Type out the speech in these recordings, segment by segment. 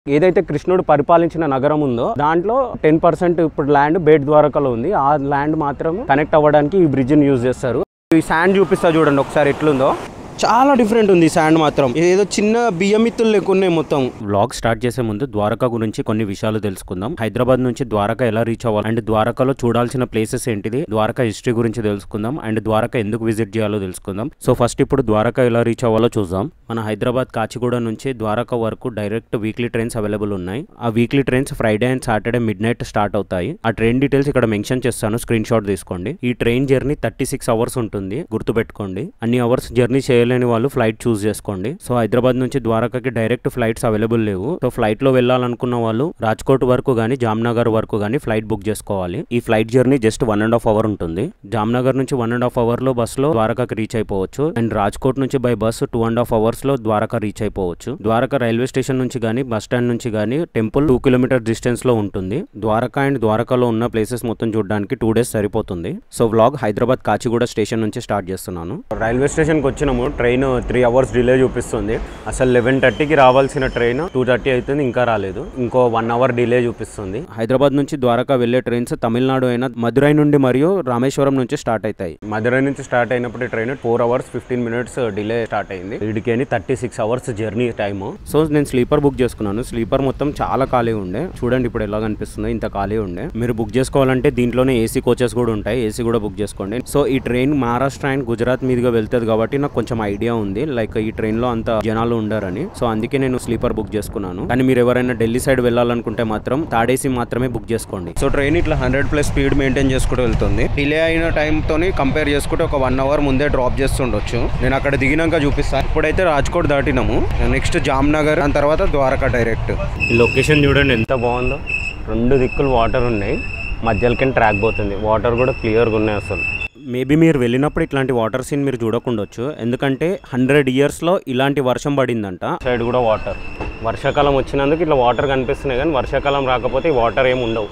ఏదైతే కృష్ణుడు పరిపాలించిన నగరం ఉందో దాంట్లో టెన్ పర్సెంట్ ఇప్పుడు ల్యాండ్ బేట్ ద్వారకలో ఉంది ఆ ల్యాండ్ మాత్రం కనెక్ట్ అవ్వడానికి ఈ బ్రిడ్జ్ని యూజ్ చేస్తారు ఈ శాండ్ చూపిస్తా చూడండి ఒకసారి ఎట్లుందో చాలా డిఫరెంట్ ఉంది ఈ శాండ్ మాత్రం ఏదో చిన్న బియ్యం మిత్తులు లెక్క ఉన్నాయి మొత్తం వ్లాగ్ స్టార్ట్ చేసే ముందు ద్వారకా గురించి కొన్ని విషయాలు తెలుసుకుందాం హైదరాబాద్ నుంచి ద్వారకా ఎలా రీచ్ అవ్వాలి అండ్ ద్వారకాలో చూడాల్సిన ప్లేసెస్ ఏంటిది ద్వారకా హిస్టరీ గురించి తెలుసుకుందాం అండ్ ద్వారకా ఎందుకు విజిట్ చేయాలో తెలుసుకుందాం సో ఫస్ట్ ఇప్పుడు ద్వారకా ఎలా రీచ్ అవ్వాలో చూద్దాం మన హైదరాబాద్ కాచిగూడ నుంచి ద్వారకా వరకు డైరెక్ట్ వీక్లీ ట్రైన్స్ అవైలబుల్ ఉన్నాయి ఆ weekly trains Friday and Saturday midnight start అవుతాయి ఆ ట్రైన్ డీటెయిల్స్ ఇక్కడ మెన్షన్ చేస్తాను స్క్రీన్ షాట్ తీసుకోండి ఈ train journey thirty six hours ఉంటుంది గుర్తుపెట్టుకోండి అన్ని అవర్స్ జర్నీ చేయలేని వాళ్ళు ఫ్లైట్ చూస్ చేసుకోండి సో హైదరాబాద్ నుంచి ద్వారకాకి డైరెక్ట్ ఫ్లైట్స్ అవైలబుల్ లేవు సో ఫ్లైట్ లో వెళ్ళాలనుకున్న వాళ్ళు రాజ్కోట్ వరకు గానీ జామ్నగర్ వరకు గానీ ఫ్లైట్ బుక్ చేసుకోవాలి ఈ flight journey just one and half hour ఉంటుంది జామ్నగర్ నుంచి వన్ అండ్ హాఫ్ అవర్ లో బస్ లో ద్వారకాకి రీచ్ అయిపోవచ్చు అండ్ రాజ్కోట్ నుంచి by bus two and half hours లో ద్వారకా రీచ్ అయిపోవచ్చు ద్వారకా రైల్వే స్టేషన్ నుంచి గానీ బస్ స్టాండ్ నుంచి గానీ టెంపుల్ టూ కిలోమీటర్ డిస్టెన్స్ లో ఉంటుంది ద్వారకా అండ్ ద్వారకాలో ఉన్న ప్లేసెస్ మొత్తం చూడడానికి టూ డేస్ సరిపోతుంది so vlog Hyderabad Kacheguda station నుంచి స్టార్ట్ చేస్తున్నాను రైల్వే స్టేషన్కి వచ్చినాము ట్రైన్ త్రీ అవర్స్ డిలే చూపిస్తుంది అసలు లెవెన్ థర్టీకి రావాల్సిన ట్రైన్ టూ థర్టీ అవుతుంది ఇంకా రాలేదు ఇంకో వన్ అవర్ డిలే చూపిస్తుంది హైదరాబాద్ నుంచి ద్వారకా వెళ్లే ట్రైన్స్ తమిళనాడు అయిన మదురై నుండి మరియు రామేశ్వరం నుంచి స్టార్ట్ అవుతాయి మధురై నుంచి స్టార్ట్ అయినప్పుడు train four hours fifteen minutes delay start అయింది వీడికి అని thirty six hours journey time so నేను స్లీపర్ బుక్ చేసుకున్నాను స్లీపర్ మొత్తం చాలా ఖాళీ ఉండే చూడండి ఇప్పుడు ఎలా కనిపిస్తుందో ఇంత ఖాళీ ఉండే మీరు బుక్ చేసుకోవాలంటే దీంట్లోనే ఏసీ కోచెస్ కూడా ఉంటాయి ఏసీ కూడా బుక్ చేసుకోండి సో ఈ ట్రైన్ మహారాష్ట్ర అండ్ గుజరాత్ మీదుగా వెళ్తుంది కాబట్టి నాకు కొంచెం ఐడియా ఉంది లైక్ ఈ ట్రైన్ లో అంత జనాలు ఉండరని సో అందుకే నేను స్లీపర్ బుక్ చేసుకున్నాను కానీ మీరు ఎవరైనా ఢిల్లీ సైడ్ వెళ్ళాలనుకుంటే మాత్రం థర్డ్ ఏసీ మాత్రమే బుక్ చేసుకోండి సో ట్రైన్ ఇట్లా హండ్రెడ్ ప్లస్ స్పీడ్ మెయింటైన్ చేసుకుంటూ వెళ్తుంది డిలే అయిన టైంతో కంపేర్ చేసుకుంటే ఒక వన్ అవర్ ముందే డ్రాప్ చేస్తుండొచ్చు నేను అక్కడ దిగినాక చూపిస్తాను ఇప్పుడైతే రాజ్కోట్ దాటినాము నెక్స్ట్ జామ్నగర్ దాని తర్వాత ద్వారకా డైరెక్ట్ ఈ లొకేషన్ చూడండి ఎంత బాగుందో రెండు దిక్కులు వాటర్ ఉన్నాయి మధ్యలోకి ట్రాక్ పోతుంది వాటర్ కూడా క్లియర్గా ఉన్నాయి అసలు మేబీ మీరు వెళ్ళినప్పుడు ఇట్లాంటి వాటర్ సీన్ మీరు చూడకుండొచ్చు ఎందుకంటే హండ్రెడ్ ఇయర్స్లో ఇలాంటి వర్షం పడిందంట సైడ్ కూడా వాటర్ వర్షాకాలం వచ్చినందుకు ఇట్లా వాటర్ కనిపిస్తున్నాయి కానీ వర్షాకాలం రాకపోతే ఈ వాటర్ ఏమి ఉండవు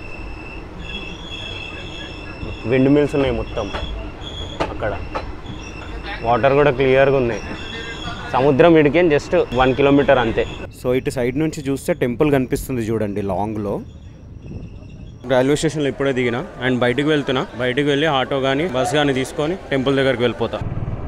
విండ్ మిల్స్ ఉన్నాయి మొత్తం అక్కడ వాటర్ కూడా క్లియర్గా ఉన్నాయి సముద్రం ఇడికేం జస్ట్ వన్ కిలోమీటర్ అంతే సో ఇటు సైడ్ నుంచి చూస్తే టెంపుల్ కనిపిస్తుంది చూడండి లాంగ్లో రైల్వే స్టేషన్లో ఇప్పుడే దిగిన అండ్ బయటికి వెళ్తున్నా బయటికి వెళ్ళి ఆటో కానీ బస్ కానీ తీసుకొని టెంపుల్ దగ్గరికి వెళ్ళిపోతా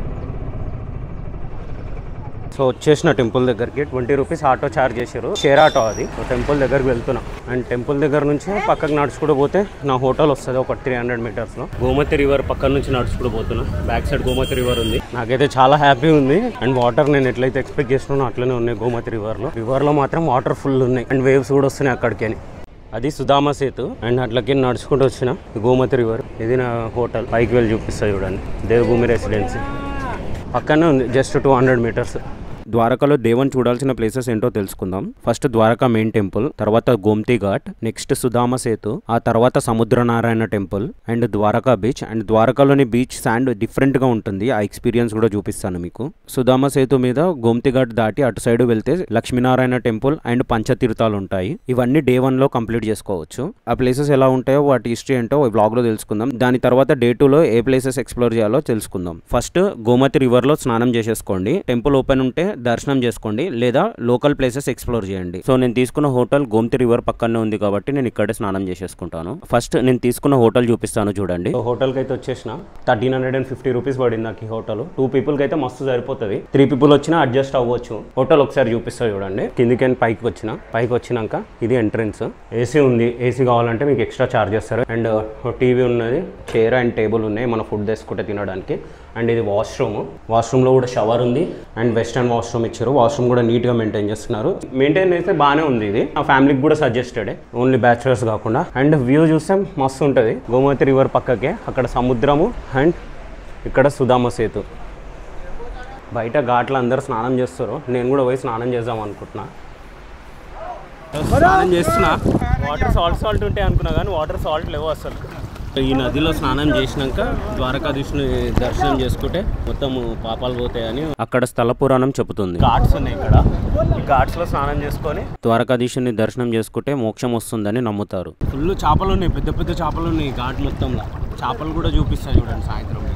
సో వచ్చేసిన టెంపుల్ దగ్గరికి ట్వంటీ రూపీస్ ఆటో ఛార్జ్ చేశారు షేర్ ఆటో అది సో టెంపుల్ దగ్గరికి వెళ్తున్నా అండ్ టెంపుల్ దగ్గర నుంచి పక్కకు నడుచుకుంటూ పోతే నా హోటల్ వస్తుంది ఒక త్రీ హండ్రెడ్ మీటర్స్లో గోమతి రివర్ పక్కన నుంచి నడుచుకుంటూ పోతున్నా బ్యాక్ సైడ్ గోమతి రివర్ ఉంది నాకైతే చాలా హ్యాపీ ఉంది అండ్ వాటర్ నేను ఎట్లయితే ఎక్స్పెక్ట్ చేస్తున్నానో అట్లనే ఉన్నాయి గోమతి రివర్లో రివర్లో మాత్రం వాటర్ ఫుల్ ఉన్నాయి అండ్ వేవ్స్ కూడా వస్తున్నాయి అక్కడికి అని అది సుధామ సేతు అండ్ అట్లకి నడుచుకుంటూ వచ్చిన గోమతి రివర్ ఇది నా హోటల్ పైకి వెళ్ళి చూపిస్తా చూడండి దేవభూమి రెసిడెన్సీ పక్కనే ఉంది జస్ట్ టూ హండ్రెడ్ మీటర్స్ ద్వారకాలో దేవుని చూడాల్సిన ప్లేసెస్ ఏంటో తెలుసుకుందాం ఫస్ట్ ద్వారకా మెయిన్ టెంపుల్ తర్వాత గోమ్తి ఘాట్ నెక్స్ట్ సుధామ సేతు ఆ తర్వాత Samudranarayan temple and Dwarka beach and ద్వారకాలోని బీచ్ శాండ్ డిఫరెంట్ గా ఉంటుంది ఆ ఎక్స్పీరియన్స్ కూడా చూపిస్తాను మీకు సుధామ సేతు మీద గోమ్తి ఘాట్ దాటి అటు సైడ్ వెళ్తే లక్ష్మీనారాయణ టెంపుల్ అండ్ పంచతీర్థాలు ఉంటాయి ఇవన్నీ డే వన్ లో కంప్లీట్ చేసుకోవచ్చు ఆ ప్లేసెస్ ఎలా ఉంటాయో వాటి హిస్టరీ ఏంటో ఈ బ్లాగ్ లో తెలుసుకుందాం దాని తర్వాత డే టూ లో ఏ ప్లేసెస్ ఎక్స్ప్లోర్ చేయాలో తెలుసుకుందాం ఫస్ట్ గోమతి రివర్ లో స్నానం చేసేసుకోండి టెంపుల్ ఓపెన్ ఉంటే దర్శనం చేసుకోండి లేదా లోకల్ ప్లేసెస్ ఎక్స్ప్లోర్ చేయండి సో నేను తీసుకున్న హోటల్ గోమతి రివర్ పక్కనే ఉంది కాబట్టి నేను ఇక్కడే స్నానం చేసేసుకుంటాను ఫస్ట్ నేను తీసుకున్న హోటల్ చూపిస్తాను చూడండి హోటల్కి అయితే వచ్చేసిన thirteen hundred and fifty rupees పడింది నాకు ఈ హోటల్ టూ పీపుల్కి అయితే మస్తు సరిపోతుంది త్రీ పీపుల్ వచ్చినా అడ్జస్ట్ అవ్వచ్చు హోటల్ ఒకసారి చూపిస్తా చూడండి కిందికి పైకి వచ్చిన పైకి వచ్చినాక ఇది ఎంట్రన్స్ ఏసీ ఉంది ఏసీ కావాలంటే మీకు ఎక్స్ట్రా చార్జ్ చేస్తారు అండ్ టీవీ ఉన్నది చైర్ అండ్ టేబుల్ ఉన్నాయి మన ఫుడ్ తెచ్చుకుంటే తినడానికి అండ్ ఇది వాష్రూమ్ వాష్రూమ్లో కూడా షవర్ ఉంది అండ్ వెస్టర్న్ వాష్రూమ్ ఇచ్చారు వాష్రూమ్ కూడా నీట్గా మెయింటైన్ చేస్తున్నారు మెయింటైన్ అయితే బాగానే ఉంది ఇది ఆ ఫ్యామిలీకి కూడా సజెస్టెడ్ ఓన్లీ బ్యాచులర్స్ కాకుండా అండ్ వ్యూ చూస్తే మస్తు ఉంటుంది గోమతి రివర్ పక్కకే అక్కడ సముద్రము అండ్ ఇక్కడ సుధామ సేతు బయట ఘాట్లో అందరూ స్నానం చేస్తారు నేను కూడా పోయి స్నానం చేద్దాం అనుకుంటున్నా స్నానం చేస్తున్నా వాటర్ సాల్ట్ సాల్ట్ ఉంటాయి అనుకున్నా కానీ వాటర్ సాల్ట్ లేవు అసలు ఈ నదిలో స్నానం చేసినాక ద్వారకాధీశుని దర్శనం చేసుకుంటే మొత్తం పాపాలు పోతాయని అక్కడ స్థల పురాణం చెబుతుంది ఘాట్స్ ఉన్నాయి ఇక్కడ ఈ ఘాట్స్లో స్నానం చేసుకొని ద్వారకాధీశుని దర్శనం చేసుకుంటే మోక్షం వస్తుందని నమ్ముతారు ఫుల్ చేపలు ఉన్నాయి పెద్ద పెద్ద చేపలు ఉన్నాయి ఘాట్ మొత్తంలో చేపలు కూడా చూపిస్తాయి చూడండి సాయంత్రం మీకు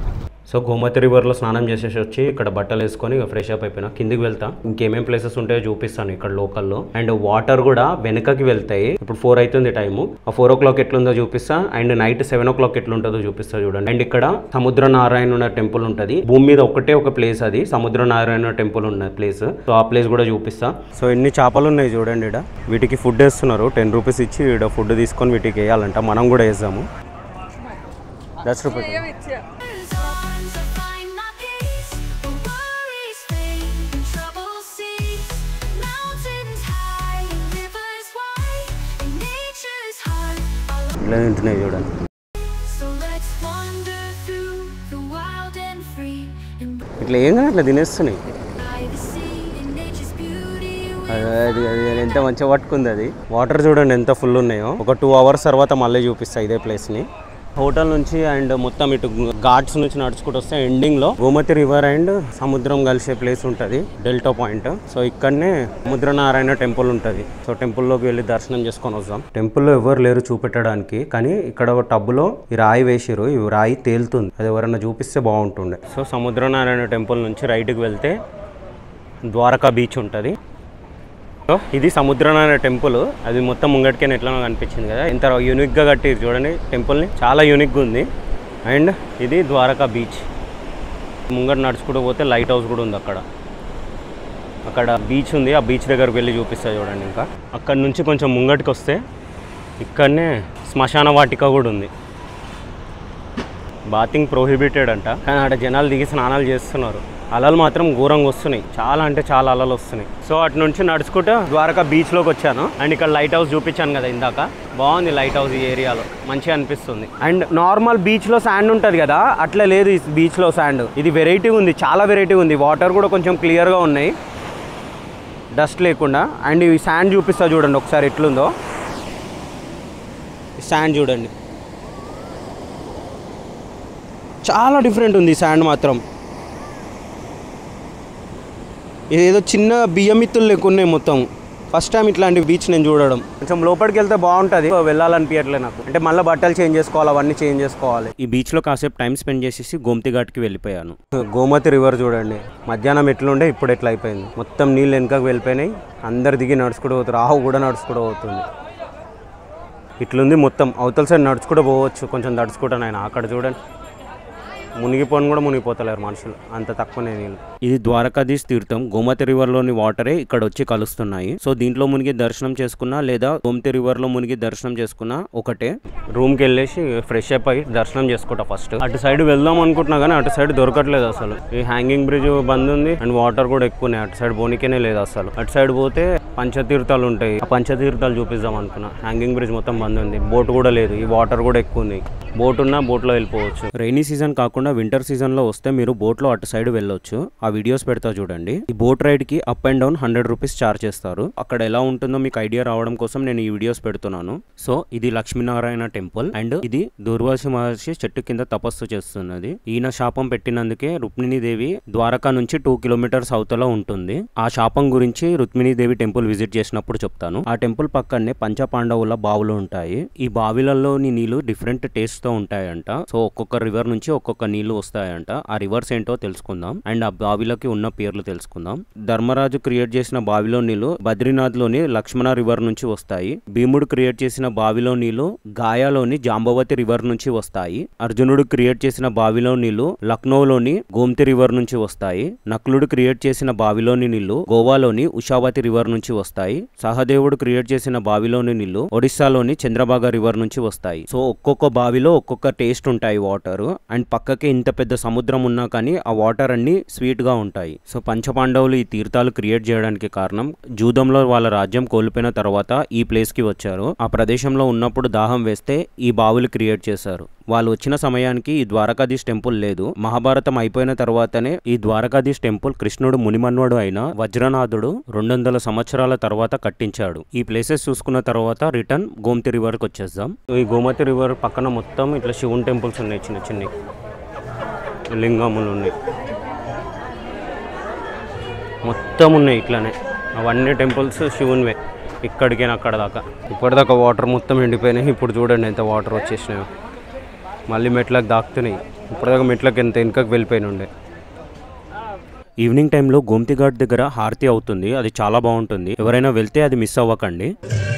సో గోమతి రివర్లో స్నానం చేసేసి వచ్చి ఇక్కడ బట్టలు వేసుకొని ఇక ఫ్రెష్ అప్ అయిపోయినా కిందికి వెళ్తా ఇంకేమేం ప్లేసెస్ ఉంటాయో చూపిస్తాను ఇక్కడ లోకల్లో అండ్ వాటర్ కూడా వెనకకి వెళ్తాయి ఇప్పుడు ఫోర్ అవుతుంది టైము ఆ ఫోర్ ఓ క్లాక్ ఎట్లుందో చూపిస్తా and night seven o'clock ఎట్లుంటుందో చూపిస్తా చూడండి అండ్ ఇక్కడ సముద్ర నారాయణ టెంపుల్ ఉంటుంది భూమి మీద ఒకటే ఒక ప్లేస్ అది సముద్ర నారాయణ టెంపుల్ ఉన్న ప్లేస్ సో ఆ ప్లేస్ కూడా చూపిస్తా సో ఎన్ని చేపలు ఉన్నాయి చూడండి ఇక్కడ వీటికి ఫుడ్ వేస్తున్నారు టెన్ రూపీస్ ఇచ్చి ఇక్కడ ఫుడ్ తీసుకొని వీటికి వేయాలంట మనం కూడా వేసాము దస్ rupees Arms to find my peace, but worries fade and trouble cease. Mountains high and rivers wide, and nature's heart. All ఇలా తింటున్నాయి చూడండి So let's wander through the wild and free, and ఇట్లా ఏం కాదు ఇట్లా తినేస్తున్నాయి by the sea and nature's beauty. అది అది అది ఎంత మంచిగా పట్టుకుంది అది వాటర్ చూడండి ఎంత ఫుల్ ఉన్నాయో ఒక టూ అవర్స్ తర్వాత మళ్ళీ చూపిస్తా ఇదే ప్లేస్ని హోటల్ నుంచి అండ్ మొత్తం ఇటు ఘాట్స్ నుంచి నడుచుకుంటూ వస్తే ఎండింగ్లో గోమతి రివర్ అండ్ సముద్రం కలిసే ప్లేస్ ఉంటుంది డెల్టా పాయింట్ సో ఇక్కడనే సముద్రనారాయణ టెంపుల్ ఉంటుంది సో టెంపుల్లోకి వెళ్ళి దర్శనం చేసుకొని వస్తాం టెంపుల్లో ఎవరు లేరు చూపెట్టడానికి కానీ ఇక్కడ ఒక టబ్బులో ఈ రాయి వేసిరు ఈ రాయి తేలుతుంది అది ఎవరైనా చూపిస్తే బాగుంటుండే సో సముద్రనారాయణ టెంపుల్ నుంచి రైట్కి వెళ్తే ద్వారకా బీచ్ ఉంటుంది సో ఇది సముద్రనారాయణ టెంపుల్ అది మొత్తం ముంగటికే ఎట్లా కనిపించింది కదా ఇంత యూనిక్గా కట్టిరు చూడండి టెంపుల్ని చాలా యూనిక్గా ఉంది అండ్ ఇది ద్వారకా బీచ్ ముంగట నడుచుకుంటూ పోతే లైట్ హౌస్ కూడా ఉంది అక్కడ అక్కడ బీచ్ ఉంది ఆ బీచ్ దగ్గరకు వెళ్ళి చూపిస్తా చూడండి ఇంకా అక్కడ నుంచి కొంచెం ముంగటికి వస్తే ఇక్కడనే శ్మశాన వాటిక కూడా ఉంది బాతింగ్ ప్రోహిబిటెడ్ అంట కానీ అక్కడ జనాలు దిగి స్నానాలు చేస్తున్నారు అలలు మాత్రం ఘోరంగా వస్తున్నాయి చాలా అంటే చాలా అలలు వస్తున్నాయి సో అటు నుంచి నడుచుకుంటూ ద్వారకా బీచ్లోకి వచ్చాను అండ్ ఇక్కడ లైట్ హౌస్ చూపించాను కదా ఇందాక బాగుంది లైట్ హౌస్ ఈ ఏరియాలో మంచిగా అనిపిస్తుంది అండ్ నార్మల్ బీచ్లో శాండ్ ఉంటుంది కదా అట్లా లేదు ఈ బీచ్లో శాండ్ ఇది వెరైటీ ఉంది చాలా వెరైటీ ఉంది వాటర్ కూడా కొంచెం క్లియర్గా ఉన్నాయి డస్ట్ లేకుండా అండ్ ఈ శాండ్ చూపిస్తా చూడండి ఒకసారి ఎట్లుందో ఈ శాండ్ చూడండి చాలా డిఫరెంట్ ఉంది ఈ శాండ్ మాత్రం ఇదేదో చిన్న బియ్యం మిత్తులు లెక్క ఉన్నాయి మొత్తం ఫస్ట్ టైం ఇట్లాంటి బీచ్ నేను చూడడం కొంచెం లోపలికి వెళ్తే బాగుంటుంది వెళ్ళాలనిపించట్లే నాకు అంటే మళ్ళీ బట్టలు చేంజ్ చేసుకోవాలి అవన్నీ చేంజ్ చేసుకోవాలి ఈ బీచ్లో కాసేపు టైం స్పెండ్ చేసేసి గోమతి ఘాట్కి వెళ్ళిపోయాను గోమతి రివర్ చూడండి మధ్యాహ్నం ఎట్లుండే ఇప్పుడు ఎట్లా అయిపోయింది మొత్తం నీళ్ళు వెనకకు వెళ్ళిపోయినాయి అందరు దిగి నడుచుకుంటూ పోతారు ఆవు కూడా నడుచుకుంటూ పోతుంది ఇట్లుంది మొత్తం అవతల సైడ్ నడుచుకుంటూ పోవచ్చు కొంచెం నడుచుకుంటాను ఆయన అక్కడ చూడండి మునిగిపోని కూడా మునిగిపోతలేరు మనుషులు అంత తక్కువనే నీళ్ళు ఇది ద్వారకాధీష్ తీర్థం గోమతి రివర్లోని వాటరే ఇక్కడ వచ్చి కలుస్తున్నాయి సో దీంట్లో మునిగి దర్శనం చేసుకున్నా లేదా గోమతి రివర్లో మునిగి దర్శనం చేసుకున్నా ఒకటే రూమ్కి వెళ్ళేసి ఫ్రెష్ అప్ అయ్యి దర్శనం చేసుకుంటా ఫస్ట్ అటు సైడ్ వెళ్దాం అనుకుంటున్నా కానీ అటు సైడ్ దొరకట్లేదు అసలు ఈ హ్యాంగింగ్ బ్రిడ్జ్ బంద్ ఉంది అండ్ వాటర్ కూడా ఎక్కువ ఉన్నాయి అటు సైడ్ పోనీకేనే లేదు అసలు అటు సైడ్ పోతే పంచతీర్థాలు ఉంటాయి ఆ పంచతీర్థాలు చూపిద్దాం అనుకున్నా హ్యాంగింగ్ బ్రిడ్జ్ మొత్తం బంద్ ఉంది బోట్ కూడా లేదు ఈ వాటర్ కూడా ఎక్కువ ఉంది బోట్ ఉన్నా బోట్లో వెళ్ళిపోవచ్చు రైనీ సీజన్ కాకుండా వింటర్ సీజన్ లో వస్తే మీరు బోట్ లో అటు సైడ్ వెళ్ళొచ్చు ఆ వీడియోస్ పెడతా చూడండి ఈ బోట్ రైడ్ కి up and down hundred rupees charge చేస్తారు అక్కడ ఎలా ఉంటుందో మీకు ఐడియా రావడం కోసం నేను ఈ వీడియోస్ పెడుతున్నాను సో ఇది లక్ష్మీనారాయణ టెంపుల్ అండ్ ఇది దూర్వాసి మహర్షి చెట్టు కింద తపస్సు చేస్తున్నది ఈయన శాపం పెట్టినందుకే రుక్మిణీదేవి ద్వారకా నుంచి టూ కిలోమీటర్స్ అవతల ఉంటుంది ఆ శాపం గురించి రుక్మిణీదేవి టెంపుల్ విజిట్ చేసినప్పుడు చెప్తాను ఆ టెంపుల్ పక్కనే పంచ పాండవుల బావులు ఉంటాయి ఈ బావిలలోని నీళ్లు డిఫరెంట్ టేస్ట్ తో ఉంటాయంట సో ఒక్కొక్క రివర్ నుంచి ఒక్కొక్క నీళ్లు వస్తాయంట ఆ రివర్స్ ఏంటో తెలుసుకుందాం అండ్ ఆ బావిలకి ఉన్న పేర్లు తెలుసుకుందాం ధర్మరాజు క్రియేట్ చేసిన బావిలో నీళ్లు బద్రీనాథ్ లోని లక్ష్మణ రివర్ నుంచి వస్తాయి భీముడు క్రియేట్ చేసిన బావిలో నీళ్లు గాయాలోని జాంబవతి రివర్ నుంచి వస్తాయి అర్జునుడు క్రియేట్ చేసిన బావిలో నీళ్లు లక్నోలోని గోమతి రివర్ నుంచి వస్తాయి నకులుడు క్రియేట్ చేసిన బావిలోని నీళ్లు గోవాలోని ఉషావతి రివర్ నుంచి వస్తాయి సహదేవుడు క్రియేట్ చేసిన బావిలోని నీళ్లు ఒడిస్సాలోని చంద్రబాగా రివర్ నుంచి వస్తాయి సో ఒక్కొక్క బావిలో ఒక్కొక్క టేస్ట్ ఉంటాయి వాటర్ అండ్ పక్కకే ఇంత పెద్ద సముద్రం ఉన్నా కానీ ఆ వాటర్ అన్ని స్వీట్ గా ఉంటాయి సో పంచపాండవులు ఈ తీర్థాలు క్రియేట్ చేయడానికి కారణం జూదంలో వాళ్ళ రాజ్యం కోల్పోయిన తర్వాత ఈ ప్లేస్ కి వచ్చారు ఆ ప్రదేశంలో ఉన్నప్పుడు దాహం వేస్తే ఈ బావులు క్రియేట్ చేశారు వాళ్ళు వచ్చిన సమయానికి ఈ ద్వారకాధీష్ టెంపుల్ లేదు మహాభారతం అయిపోయిన తర్వాతనే ఈ ద్వారకాధీష్ టెంపుల్ కృష్ణుడు మునిమన్వడు అయిన వజ్రనాథుడు రెండు వందల సంవత్సరాల తర్వాత కట్టించాడు ఈ ప్లేసెస్ చూసుకున్న తర్వాత రిటర్న్ గోమతి రివర్కి వచ్చేద్దాం ఈ గోమతి రివర్ పక్కన మొత్తం ఇట్లా శివుని టెంపుల్స్ ఉన్నాయి చిన్న చిన్నవి లింగములు ఉన్నాయి మొత్తం ఉన్నాయి ఇట్లానే అవన్నీ టెంపుల్స్ శివునివే ఇక్కడికి అక్కడ దాకా ఇప్పటిదాకా వాటర్ మొత్తం ఎండిపోయినాయి ఇప్పుడు చూడండి ఎంత వాటర్ వచ్చేసినాయో మళ్ళీ మెట్లకు దాక్కుతున్నాయి ఇప్పటిదాకా మెట్లకి ఎంత వెనుకకి వెళ్ళిపోయిన ఉండే ఈవినింగ్ టైంలో గోమ్తి ఘాట్ దగ్గర హారతి అవుతుంది అది చాలా బాగుంటుంది ఎవరైనా వెళ్తే అది మిస్ అవ్వకండి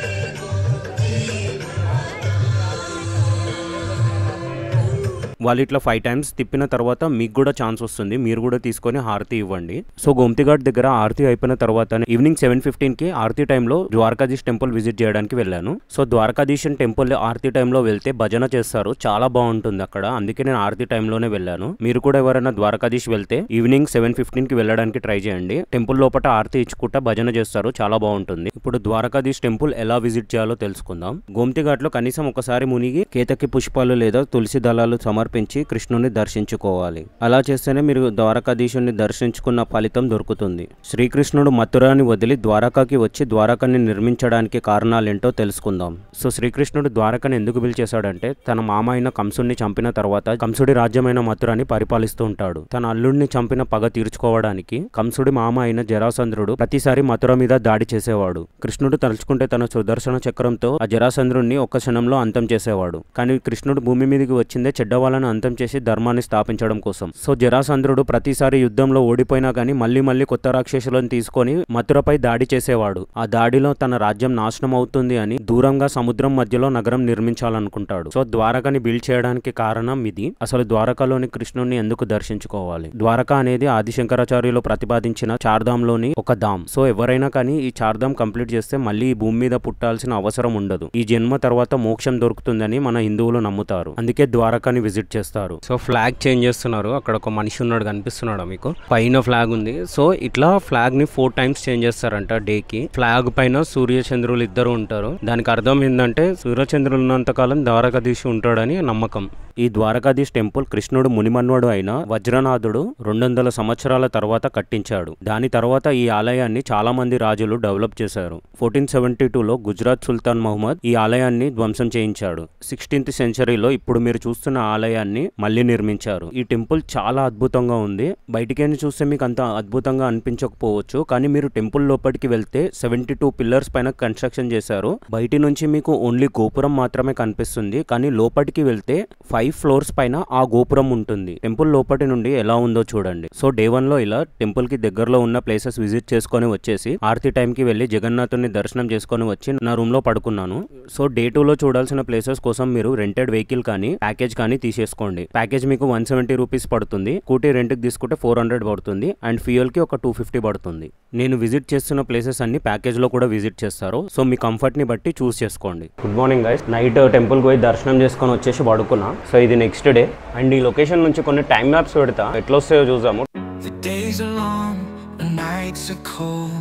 వాళ్ళు ఇట్లా ఫైవ్ టైమ్స్ తిప్పిన తర్వాత మీకు కూడా ఛాన్స్ వస్తుంది మీరు కూడా తీసుకొని హారతి ఇవ్వండి సో గోమ్తి ఘాట్ దగ్గర ఆరతి అయిపోయిన తర్వాత ఈవినింగ్ సెవెన్ ఫిఫ్టీన్ కి ఆరతి టైంలో ద్వారకాధీష్ టెంపుల్ విజిట్ చేయడానికి వెళ్ళాను సో ద్వారకాధీశ్ టెంపుల్ ఆరతి టైంలో వెళ్తే భజన చేస్తారు చాలా బాగుంటుంది అక్కడ అందుకే నేను ఆరతి టైంలోనే వెళ్ళాను మీరు కూడా ఎవరైనా ద్వారకాధీష్ వెళ్తే ఈవినింగ్ సెవెన్ ఫిఫ్టీన్ కి వెళ్ళడానికి ట్రై చేయండి టెంపుల్ లోపల ఆరతి ఇచ్చుకుంటా భజన చేస్తారు చాలా బాగుంటుంది ఇప్పుడు ద్వారకాధీశ్ టెంపుల్ ఎలా విజిట్ చేయాలో తెలుసుకుందాం గోమ్తి ఘాట్ లో కనీసం ఒకసారి మునిగి కేతకి పుష్పాలు లేదా తులసి దళాలు సమర్పించి కృష్ణుని దర్శించుకోవాలి అలా చేస్తేనే మీరు ద్వారకాధీశుని దర్శించుకున్న ఫలితం దొరుకుతుంది శ్రీకృష్ణుడు మథురాని వదిలి ద్వారకాకి వచ్చి ద్వారకాని నిర్మించడానికి కారణాలేంటో తెలుసుకుందాం సో శ్రీకృష్ణుడు ద్వారకని ఎందుకు పిలిచేశాడంటే తన మామ అయిన కంసుడిని చంపిన తర్వాత కంసుడి రాజ్యమైన మథురాని పరిపాలిస్తూ ఉంటాడు తన అల్లుడిని చంపిన పగ తీర్చుకోవడానికి కంసుడి మామ అయిన జరాసంద్రుడు ప్రతిసారి మథుర మీద దాడి చేసేవాడు కృష్ణుడు తలుచుకుంటే తన సుదర్శన చక్రంతో ఆ జరాసంద్రుడిని ఒక్క క్షణంలో అంతం చేసేవాడు కానీ కృష్ణుడు భూమి మీదకి వచ్చిందే చెడ్డ వాళ్ళను అంతం చేసి ధర్మాన్ని స్థాపించడం కోసం సో జరాసంద్రుడు ప్రతిసారి యుద్ధంలో ఓడిపోయినా కానీ మళ్ళీ మళ్ళీ కొత్త రాక్షసులను తీసుకొని మథురపై దాడి చేసేవాడు ఆ దాడిలో తన రాజ్యం నాశనం అవుతుంది అని దూరంగా సముద్రం మధ్యలో నగరం నిర్మించాలనుకుంటాడు సో ద్వారకని బిల్డ్ చేయడానికి కారణం ఇది అసలు ద్వారకలోని కృష్ణుడిని ఎందుకు దర్శించుకోవాలి ద్వారక అనేది ఆదిశంకరాచార్యులు ప్రతిపాదించిన చార్ధాంలోని ఒక ధామ్ సో ఎవరైనా కానీ ఈ చార్ధాం కంప్లీట్ చేస్తే మళ్ళీ ఈ భూమి మీద పుట్టాల్సిన అవసరం ఉండదు ఈ జన్మ తర్వాత మోక్షం దొరుకుతుందని మన హిందువులు నమ్ముతారు అందుకే ద్వారకాని విజిట్ చేస్తారు సో ఫ్లాగ్ చేంజ్ చేస్తున్నారు అక్కడ ఒక మనిషి ఉన్నాడు కనిపిస్తున్నాడు మీకు పైన ఫ్లాగ్ ఉంది సో ఇట్లా ఫ్లాగ్ ని ఫోర్ టైమ్స్ చేంజ్ చేస్తారంట డే కి ఫ్లాగ్ పైన సూర్య చంద్రులు ఇద్దరు ఉంటారు దానికి అర్థం ఏంటంటే సూర్య చంద్రులు ఉన్నంత కాలం ద్వారకాధీశి ఉంటాడని నమ్మకం ఈ ద్వారకాధీశ్ టెంపుల్ కృష్ణుడు మునిమన్వడు అయిన వజ్రనాథుడు రెండు వందల సంవత్సరాల తర్వాత కట్టించాడు దాని తర్వాత ఈ ఆలయాన్ని చాలా మంది రాజులు డెవలప్ చేశారు ఫోర్టీన్ సెవెంటీ టూలో గుజరాత్ సుల్తాన్ మహమ్మద్ ఈ ఆలయాన్ని ధ్వంసం చేయించాడు సిక్స్టీన్త్ సెంచరీలో ఇప్పుడు మీరు చూస్తున్న ఆలయాన్ని మళ్ళీ నిర్మించారు ఈ టెంపుల్ చాలా అద్భుతంగా ఉంది బయటికైనా చూస్తే మీకు అంత అద్భుతంగా అనిపించకపోవచ్చు కానీ మీరు టెంపుల్ లోపలికి వెళ్తే సెవెంటీ టూ పిల్లర్స్ పైన కన్స్ట్రక్షన్ చేశారు బయటి నుంచి మీకు ఓన్లీ గోపురం మాత్రమే కనిపిస్తుంది కానీ లోపలికి వెళ్తే ఫైవ్ ఫ్లోర్స్ పైన ఆ గోపురం ఉంటుంది టెంపుల్ లోపటి నుండి ఎలా ఉందో చూడండి సో డే వన్ లో ఇలా టెంపుల్ కి దగ్గరలో ఉన్న ప్లేసెస్ విజిట్ చేసుకొని వచ్చేసి ఆరతి టైం కి వెళ్ళి జగన్నాథుని దర్శనం చేసుకొని వచ్చి నా రూమ్ లో పడుకున్నాను సో డే టూ లో చూడాల్సిన ప్లేసెస్ కోసం మీరు రెంటెడ్ వెహికల్ కానీ ప్యాకేజ్ కానీ తీసేసుకోండి ప్యాకేజ్ మీకు వన్ సెవెంటీ రూపీస్ పడుతుంది స్కూటీ రెంట్ కి తీసుకుంటే ఫోర్ హండ్రెడ్ పడుతుంది అండ్ ఫ్యూయల్ కి ఒక టూ ఫిఫ్టీ పడుతుంది నేను విజిట్ చేస్తున్న ప్లేసెస్ అన్ని ప్యాకేజ్ లో కూడా విజిట్ చేస్తారు సో మీ కంఫర్ట్ ని బట్టి చూస్ చేసుకోండి గుడ్ మార్నింగ్ గైస్ నైట్ టెంపుల్కి పోయి దర్శనం చేసుకొని వచ్చేసి పడుకున్నా సో ఇది నెక్స్ట్ డే అండ్ ఈ లొకేషన్ నుంచి కొన్ని టైం మ్యాప్స్ పెడతా ఎట్లా వస్తాయో చూసాము The days are long, the nights are cold.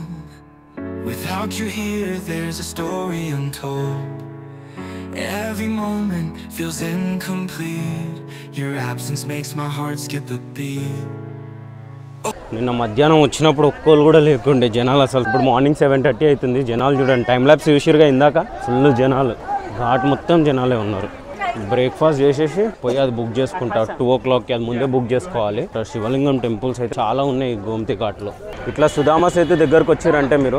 Without you here, there's a story untold. Every moment feels incomplete. Your absence makes my heart skip a beat. నిన్న మధ్యాహ్నం వచ్చినప్పుడు ఒక్కోళ్ళు కూడా లేకుండే జనాలు అసలు ఇప్పుడు మార్నింగ్ సెవెన్ థర్టీ అవుతుంది జనాలు చూడండి టైం ల్యాబ్స్ చూసిరుగా ఇందాక ఫుల్ జనాలు ఘాట్ మొత్తం జనాలే ఉన్నారు బ్రేక్ఫాస్ట్ చేసేసి పోయి అది బుక్ చేసుకుంటా టూ ఓ క్లాక్కి అది ముందే బుక్ చేసుకోవాలి ఇక్కడ శివలింగం టెంపుల్స్ అయితే చాలా ఉన్నాయి ఈ గోమతి ఘాట్లో ఇట్లా సుధామ సేతు దగ్గరకు వచ్చారంటే మీరు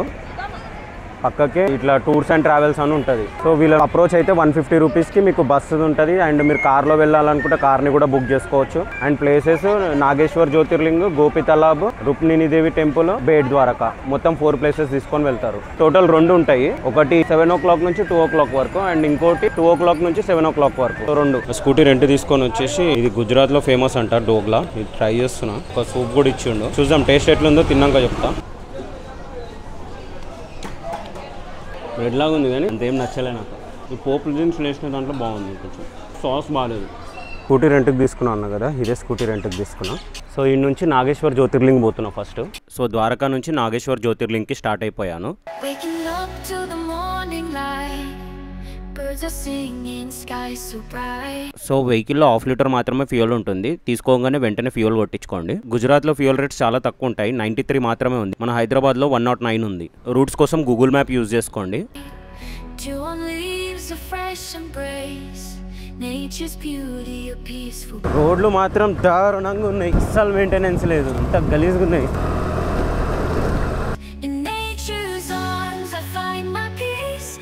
పక్కకే ఇట్లా టూర్స్ అండ్ ట్రావెల్స్ అని ఉంటుంది సో వీళ్ళ అప్రోచ్ అయితే వన్ ఫిఫ్టీ రూపీస్కి మీకు బస్సు ఉంటుంది అండ్ మీరు కార్లో వెళ్ళాలనుకుంటే కార్ని కూడా బుక్ చేసుకోవచ్చు and places Nageshwar Jyotirling Gopi Talab Rukmini Devi temple Bet Dwarka మొత్తం ఫోర్ ప్లేసెస్ తీసుకొని వెళ్తారు టోటల్ రెండు ఉంటాయి ఒకటి సెవెన్ ఓ క్లాక్ నుంచి టూ ఓ క్లాక్ వరకు అండ్ ఇంకోటి టూ ఓ క్లాక్ నుంచి సెవెన్ ఓ క్లాక్ వరకు సో రెండు స్కూటీ రెంట్ తీసుకొని వచ్చేసి ఇది గుజరాత్ లో ఫేమస్ అంట డోగ్లా ఇది ట్రై చేస్తున్నా ఒక సూప్ కూడా ఇచ్చిండు చూద్దాం టేస్ట్ ఎట్లుందో తిన్నాక చెప్తా బ్రెడ్ లాగా ఉంది కానీ అంతేం నచ్చలే నాకు ఈ పోపు డ్రింక్స్ వేసిన దాంట్లో బాగుంది కొంచెం సాస్ బాగాలేదు స్కూటీ రెంట్కి తీసుకున్నా అన్న కదా ఇదే స్కూటీ రెంట్కి తీసుకున్నా సో ఈ నుంచి నాగేశ్వర్ జ్యోతిర్లింగ్ పోతున్నా ఫస్ట్ సో ద్వారకా నుంచి నాగేశ్వర్ జ్యోతిర్లింగ్ కి స్టార్ట్ అయిపోయాను Waking up to the morning light. Birds are singing, sky so bright. So వెహికల్లో హాఫ్ లీటర్ మాత్రమే ఫ్యూయల్ ఉంటుంది తీసుకోగానే వెంటనే ఫ్యూయల్ కొట్టించుకోండి గుజరాత్లో ఫ్యూయల్ రేట్స్ చాలా తక్కువ ఉంటాయి నైంటీ త్రీ మాత్రమే ఉంది మన హైదరాబాద్లో వన్ నాట్ నైన్ ఉంది రూట్స్ కోసం గూగుల్ మ్యాప్ యూజ్ చేసుకోండి Dew on leaves, a fresh embrace. Nature's beauty, a peaceful రోడ్లు మాత్రం దారుణంగా ఉన్నాయి అస్సలు మెయింటెనెన్స్ లేదు అంత గలీజ్గా ఉన్నాయి In nature's arms, I find my peace. We'll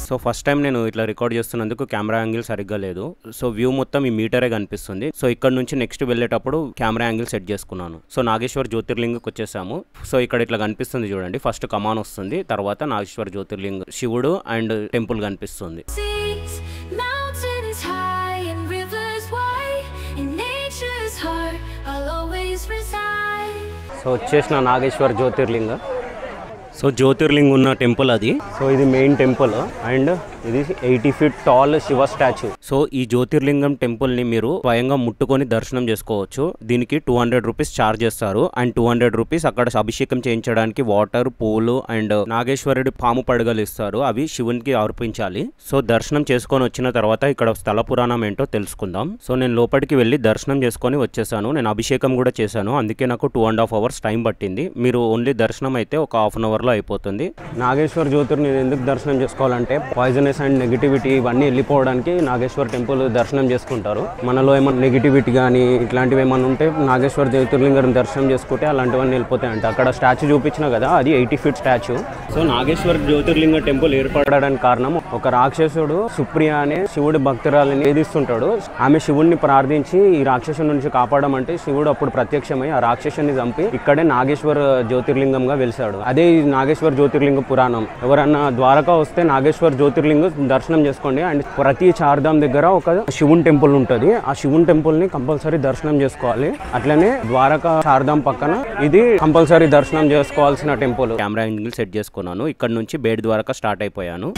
so first time నేను ఇట్లా రికార్డ్ చేస్తున్నందుకు కెమెరా యాంగిల్ సరిగ్గా లేదు సో వ్యూ మొత్తం ఈ మీటరే కనిపిస్తుంది సో ఇక్కడ నుంచి నెక్స్ట్ వెళ్ళేటప్పుడు కెమెరా యాంగిల్ సెట్ చేసుకున్నాను సో నాగేశ్వర్ జ్యోతిర్లింగ్కి వచ్చేసాము సో ఇక్కడ ఇట్లా కనిపిస్తుంది చూడండి ఫస్ట్ కమాన్ వస్తుంది తర్వాత నాగేశ్వర్ జ్యోతిర్లింగ్ శివుడు అండ్ టెంపుల్ కనిపిస్తుంది Seas, mountains high and rivers wide. In nature's heart, I'll always reside. So వచ్చేసిన నాగేశ్వర్ జ్యోతిర్లింగ సో జ్యోతిర్లింగ్ ఉన్న టెంపుల్ అది సో ఇది మెయిన్ టెంపుల్ అండ్ ఇది eighty feet tall Shiva statue so ఈ జ్యోతిర్లింగం టెంపుల్ ని మీరు స్వయంగా ముట్టుకొని దర్శనం చేసుకోవచ్చు దీనికి టూ హండ్రెడ్ రూపీస్ ఛార్జ్ చేస్తారు అండ్ టూ హండ్రెడ్ రూపీస్ అక్కడ అభిషేకం చేయించడానికి వాటర్ పూలు అండ్ నాగేశ్వరుడి పాము పడగలు ఇస్తారు అవి శివునికి అర్పించాలి సో దర్శనం చేసుకొని వచ్చిన తర్వాత ఇక్కడ స్థల పురాణం ఏంటో తెలుసుకుందాం సో నేను లోపలికి వెళ్ళి దర్శనం చేసుకొని వచ్చేసాను నేను అభిషేకం కూడా చేశాను అందుకే నాకు two and half hours time పట్టింది మీరు ఓన్లీ దర్శనం అయితే ఒక హాఫ్ అన్ అవర్ లో అయిపోతుంది నాగేశ్వర్ జ్యోతిర్ని ఎందుకు దర్శనం చేసుకోవాలంటే పాయిజనస్ అండ్ నెగిటివిటీ ఇవన్నీ వెళ్ళిపోవడానికి నాగేశ్వర్ టెంపుల్ దర్శనం చేసుకుంటారు మనలో ఏమైనా నెగిటివిటీ కానీ ఇట్లాంటివి ఏమైనా ఉంటే నాగేశ్వర్ జ్యోతిర్లింగం దర్శనం చేసుకుంటే అలాంటివన్నీ వెళ్ళిపోతాయి అంట అక్కడ స్టాచ్యూ చూపించిన కదా అది eighty feet statue so Nageshwar Jyotirlinga temple ఏర్పడడానికి కారణం ఒక రాక్షసుడు సుప్రియ అనే శివుడి భక్తురాలని వేధిస్తుంటాడు ఆమె శివుడిని ప్రార్థించి ఈ రాక్షసుని నుంచి కాపాడమంటే శివుడు అప్పుడు ప్రత్యక్షమై ఆ రాక్షసుని చంపి ఇక్కడే నాగేశ్వర జ్యోతిర్లింగంగా వెలిశాడు అదే ఈ నాగేశ్వర జ్యోతిర్లింగ పురాణం ఎవరన్నా ద్వారకా వస్తే నాగేశ్వర జ్యోతిర్లింగం దర్శనం చేసుకోండి అండ్ ప్రతి చార్ధామ్ దగ్గర ఒక శివుని టెంపుల్ ఉంటుంది ఆ శివుని టెంపుల్ ని కంపల్సరీ దర్శనం చేసుకోవాలి అట్లనే ద్వారకా చార్ధామ్ పక్కన ఇది కంపల్సరీ దర్శనం చేసుకోవాల్సిన టెంపుల్ కెమెరా యాంగిల్ సెట్ చేసుకున్నాను ఇక్కడ నుంచి బేడ్ ద్వారా స్టార్ట్ అయిపోయాను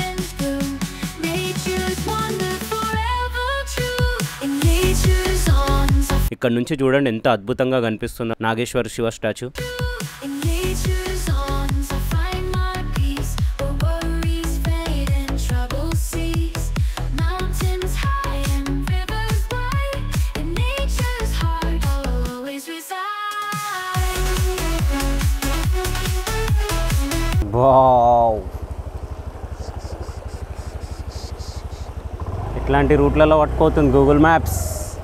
Nature's wonder forever true. In nature's arms, I ఇక్కడ నుంచి చూడండి ఎంత అద్భుతంగా కనిపిస్తుందో Nageshwar Shiva statue In nature's arms, I find my peace. Where worries fade and trouble cease. Mountains high and rivers wide. In nature's heart, I'll always reside. Wow ఇట్లాంటి రూట్లలో పట్టుకోతుంది Google maps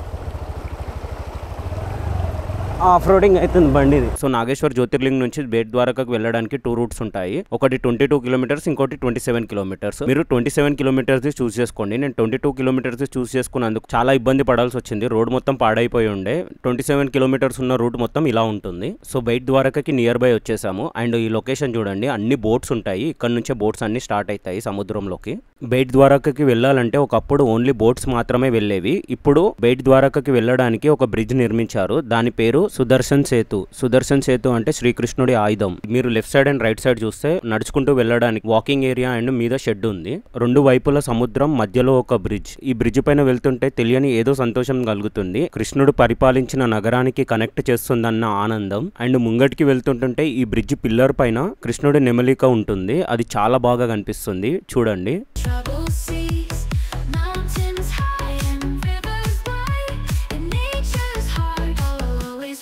off roading అవుతుంది బండి ఇది సో నాగేశ్వర్ జ్యోతిర్లింగ్ నుంచి bait ద్వారకాకు వెళ్ళడానికి two routes ఉంటాయి ఒకటి ట్వంటీ టూ కిలోమీటర్స్ ఇంకోటి ట్వంటీ సెవెన్ కిలోమీటర్స్ మీరు ట్వంటీ సెవెన్ కిలోమీటర్స్ చూస్ చేసుకోండి నేను ట్వంటీ టూ కిలోమీటర్స్ చూస్ చేసుకున్నందుకు చాలా ఇబ్బంది పడాల్సి వచ్చింది రోడ్ మొత్తం పాడైపోయి ఉండే ట్వంటీ సెవెన్ కిలోమీటర్స్ ఉన్న రూట్ మొత్తం ఇలా ఉంటుంది సో బైట్ ద్వారకాకి నియర్ బై వచ్చేసాము అండ్ ఈ లొకేషన్ చూడండి అన్ని బోట్స్ ఉంటాయి ఇక్కడ నుంచే బోట్స్ అన్ని స్టార్ట్ అవుతాయి సముద్రంలోకి బైట్ ద్వారకాకి వెళ్ళాలంటే ఒకప్పుడు ఓన్లీ బోట్స్ మాత్రమే వెళ్ళేవి ఇప్పుడు బైట్ ద్వారకాకి వెళ్ళడానికి ఒక బ్రిడ్జ్ నిర్మించారు దాని పేరు సుదర్శన్ సేతు సుదర్శన్ సేతు అంటే శ్రీకృష్ణుడి ఆయుధం మీరు left side and right side చూస్తే నడుచుకుంటూ వెళ్ళడానికి వాకింగ్ ఏరియా అండ్ మీద షెడ్ ఉంది రెండు వైపుల సముద్రం మధ్యలో ఒక బ్రిడ్జ్ ఈ బ్రిడ్జ్ పైన వెళ్తుంటే తెలియని ఏదో సంతోషం కలుగుతుంది కృష్ణుడు పరిపాలించిన నగరానికి కనెక్ట్ చేస్తుందన్న ఆనందం అండ్ ముంగటికి వెళ్తుంటుంటే ఈ బ్రిడ్జ్ పిల్లర్ పైన కృష్ణుడి నెమలిక ఉంటుంది అది చాలా బాగా కనిపిస్తుంది చూడండి Trouble cease. Mountains high and rivers wide. In nature's heart, I'll always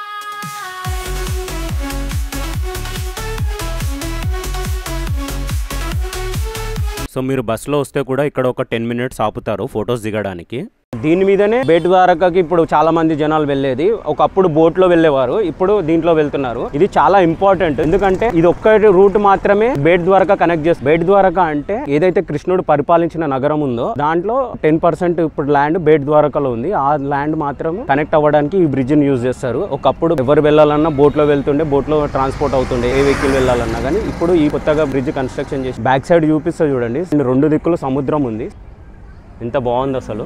reside. So మీరు బస్సులో వస్తే కూడా ఇక్కడ ఒక టెన్ మినిట్స్ ఆపుతారు ఫొటోస్ దిగడానికి దీని మీదనే బేట్ ద్వారకాకి ఇప్పుడు చాలా మంది జనాలు వెళ్ళేది ఒకప్పుడు బోట్ లో వెళ్ళేవారు ఇప్పుడు దీంట్లో వెళ్తున్నారు ఇది చాలా ఇంపార్టెంట్ ఎందుకంటే ఇది ఒక్క రూట్ మాత్రమే బేట్ ద్వారకా కనెక్ట్ చేస్తుంది బేట్ ద్వారకా అంటే ఏదైతే కృష్ణుడు పరిపాలించిన నగరం ఉందో దాంట్లో టెన్ పర్సెంట్ ఇప్పుడు ల్యాండ్ బేట్ ద్వారకాలో ఉంది ఆ ల్యాండ్ మాత్రం కనెక్ట్ అవ్వడానికి ఈ బ్రిడ్జ్ ని యూజ్ చేస్తారు ఒకప్పుడు ఎవరు వెళ్ళాలన్నా బోట్ లో వెళ్తుండే బోట్ లో ట్రాన్స్పోర్ట్ అవుతుండే ఏ వెహికల్ వెళ్ళాలన్నా కానీ ఇప్పుడు ఈ కొత్తగా బ్రిడ్జ్ కన్స్ట్రక్షన్ చేసి బ్యాక్ సైడ్ చూపిస్తే చూడండి రెండు దిక్కులు సముద్రం ఉంది ఎంత బాగుంది అసలు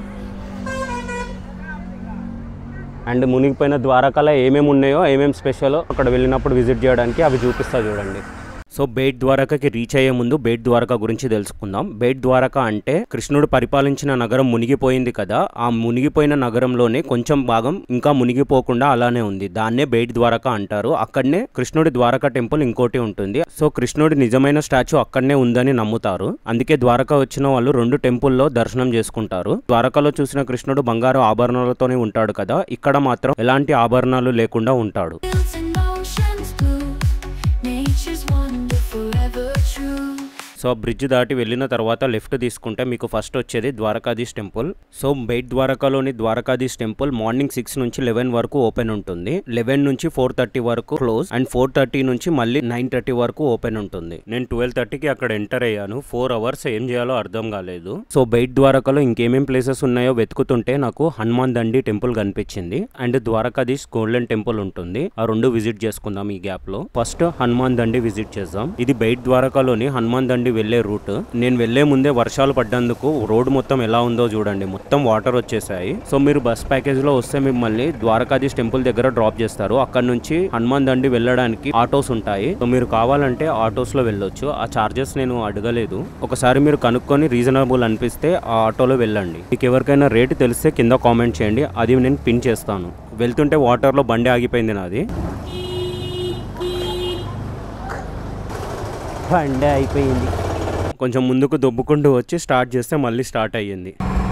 అండ్ మునిగిపోయిన ద్వారకాలో ఏమేమి ఉన్నాయో ఏమేమి స్పెషల్ అక్కడ వెళ్ళినప్పుడు విజిట్ చేయడానికి అవి చూపిస్తా చూడండి సో బేట్ ద్వారకకి రీచ్ అయ్యే ముందు బేట్ ద్వారక గురించి తెలుసుకుందాం బేట్ ద్వారక అంటే కృష్ణుడు పరిపాలించిన నగరం మునిగిపోయింది కదా ఆ మునిగిపోయిన నగరంలోనే కొంచెం భాగం ఇంకా మునిగిపోకుండా అలానే ఉంది దాన్నే బేట్ ద్వారక అంటారు అక్కడనే కృష్ణుడి ద్వారక టెంపుల్ ఇంకోటి ఉంటుంది సో కృష్ణుడి నిజమైన స్టాచ్యూ అక్కడనే ఉందని నమ్ముతారు అందుకే ద్వారక వచ్చిన వాళ్ళు రెండు టెంపుల్లో దర్శనం చేసుకుంటారు ద్వారకలో చూసిన కృష్ణుడు బంగారు ఆభరణాలతోనే ఉంటాడు కదా ఇక్కడ మాత్రం ఎలాంటి ఆభరణాలు లేకుండా ఉంటాడు Fields and oceans blue. Nature's wonder forever true. So ఆ బ్రిడ్జ్ దాటి వెళ్ళిన తర్వాత లెఫ్ట్ తీసుకుంటే మీకు ఫస్ట్ వచ్చేది ద్వారకాధీష్ టెంపుల్ సో బెయిట్ ద్వారకాలోని ద్వారకాధీష్ టెంపుల్ మార్నింగ్ సిక్స్ నుంచి లెవెన్ వరకు ఓపెన్ ఉంటుంది లెవెన్ నుంచి ఫోర్ థర్టీ వరకు క్లోజ్ అండ్ ఫోర్ థర్టీ నుంచి మళ్ళీ నైన్ థర్టీ వరకు ఓపెన్ ఉంటుంది నేను ట్వెల్వ్ థర్టీకి అక్కడ ఎంటర్ అయ్యాను ఫోర్ అవర్స్ ఏం చేయాలో అర్థం కాలేదు సో బెయిట్ ద్వారకాలో ఇంకేమేం ప్లేసెస్ ఉన్నాయో వెతుకుతుంటే నాకు హనుమాన్ దండి టెంపుల్ కనిపించింది అండ్ ద్వారకాధీష్ గోల్డెన్ టెంపుల్ ఉంటుంది ఆ రెండు విజిట్ చేసుకుందాం ఈ గ్యాప్ లో ఫస్ట్ హనుమాన్ దండి విజిట్ చేద్దాం ఇది బెయిట్ ద్వారకాలోని హనుమాన్ దండి వెళ్లే రూట్ నేను వెళ్లే ముందే వర్షాలు పడ్డందుకు రోడ్ మొత్తం ఎలా ఉందో చూడండి మొత్తం వాటర్ వచ్చేసాయి సో మీరు బస్ ప్యాకేజ్ లో వస్తే మిమ్మల్ని ద్వారకాధీష్ టెంపుల్ దగ్గర డ్రాప్ చేస్తారు అక్కడ నుంచి హనుమాన్ దండి వెళ్ళడానికి ఆటోస్ ఉంటాయి సో మీరు కావాలంటే ఆటోస్ లో వెళ్ళొచ్చు ఆ చార్జెస్ నేను అడగలేదు ఒకసారి మీరు కనుక్కొని రీజనబుల్ అనిపిస్తే ఆ ఆటోలో వెళ్ళండి మీకు ఎవరికైనా రేటు తెలిస్తే కింద కామెంట్ చేయండి అది నేను పిన్ చేస్తాను వెళ్తుంటే వాటర్లో బండి ఆగిపోయింది నాది బండే అయిపోయింది కొంచెం ముందుకు దొబ్బుకుంటూ వచ్చి స్టార్ట్ చేస్తే మళ్ళీ స్టార్ట్ అయ్యింది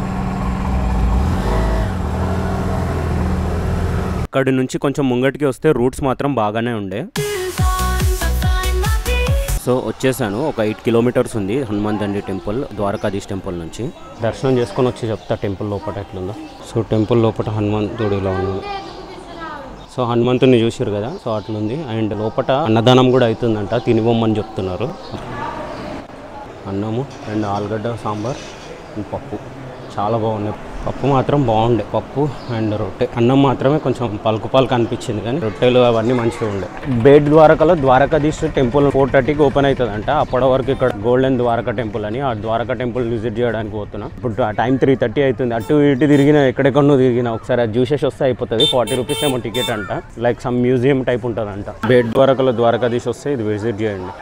అక్కడి నుంచి కొంచెం ముంగటికి వస్తే రూట్స్ మాత్రం బాగానే ఉండే Shoes on to find my peace. So వచ్చేసాను ఒక ఎయిట్ కిలోమీటర్స్ ఉంది హనుమాన్ దండి టెంపుల్ ద్వారకాధీష్ టెంపుల్ నుంచి దర్శనం చేసుకొని వచ్చి చెప్తా టెంపుల్ లోపల ఎట్లుందో సో టెంపుల్ లోపల హనుమంతుడు ఇలా ఉన్నాడు సో హనుమంతుని చూసారు కదా సో అట్లుంది అండ్ లోపల అన్నదానం కూడా అవుతుందంట తినివ్వమని చెప్తున్నారు అన్నము అండ్ ఆలుగడ్డ సాంబార్ అండ్ పప్పు చాలా బాగున్నాయి పప్పు మాత్రం బాగుండే పప్పు అండ్ రొట్టె అన్నం మాత్రమే కొంచెం పలుకు పలుకు అనిపించింది కానీ రొట్టెలు అవన్నీ మంచిగా ఉండే బేడ్ ద్వారకలో ద్వారకాధీశ్ టెంపుల్ ఫోర్ థర్టీకి ఓపెన్ అవుతుందంట అప్పటి వరకు ఇక్కడ గోల్డెన్ ద్వారకా టెంపుల్ అని ఆ ద్వారకా టెంపుల్ విజిట్ చేయడానికి పోతున్నా ఇప్పుడు టైం త్రీ థర్టీ అవుతుంది అటు ఇటు తిరిగిన ఎక్కడెక్కడో తిరిగిన ఒకసారి అది చూసేసి వస్తే అయిపోతుంది ఫార్టీ రూపీస్ ఏమో టికెట్ అంట లైక్ సమ్ మ్యూజియం టైప్ ఉంటుందంట బేడ్ ద్వారకలో ద్వారకాధీశ్ వస్తే ఇది విజిట్ చేయండి